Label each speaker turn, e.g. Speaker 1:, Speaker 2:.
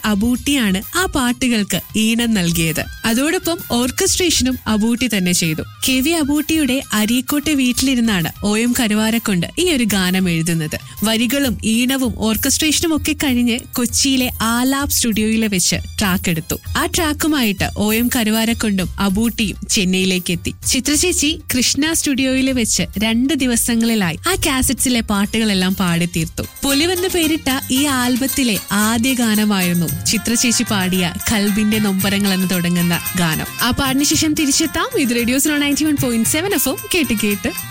Speaker 1: അബൂട്ടിയാണ് ആ പാട്ടുകൾക്ക് ഈണം നൽകിയത് അതോടൊപ്പം ഓർക്കസ്ട്രേഷനും അബൂട്ടി തന്നെ ചെയ്തു കെ വി അബൂട്ടിയുടെ അരീക്കോട്ടെ വീട്ടിലിരുന്നാണ് ഒ എം കരുവാരക്കൊണ്ട് ഈ ഒരു ഗാനം എഴുതുന്നത് വരികളും ഈണവും ഓർക്കസ്ട്രേഷനും ഒക്കെ കഴിഞ്ഞ് കൊച്ചിയിലെ ആലാപ് സ്റ്റുഡിയോയിൽ വെച്ച് ട്രാക്ക് എടുത്തു ആ ട്രാക്കുമായിട്ട് ഒ എം കരുവാരക്കൊണ്ടും അബൂട്ടിയും ചെന്നൈയിലേക്ക് എത്തി ചിത്രചേച്ചി കൃഷ്ണ സ്റ്റുഡിയോയിൽ വെച്ച് രണ്ട് ദിവസങ്ങളിലായി ആ കാസറ്റ്സിലെ പാട്ടുകളെല്ലാം പാടി തീർത്തു പൊലിവെന്ന് പേരിട്ട ഈ ആൽബത്തിലെ ആദ്യ ഗാനമായിരുന്നു ചിത്രചേച്ചി പാടിയ കൽബിന്റെ നൊമ്പരങ്ങൾ എന്ന് തുടങ്ങുന്ന ഗാനം ആ പാടിന് ശേഷം തിരിച്ചെത്താം ഇത് radios ninety one point seven എഫും കേട്ട് കേട്ട്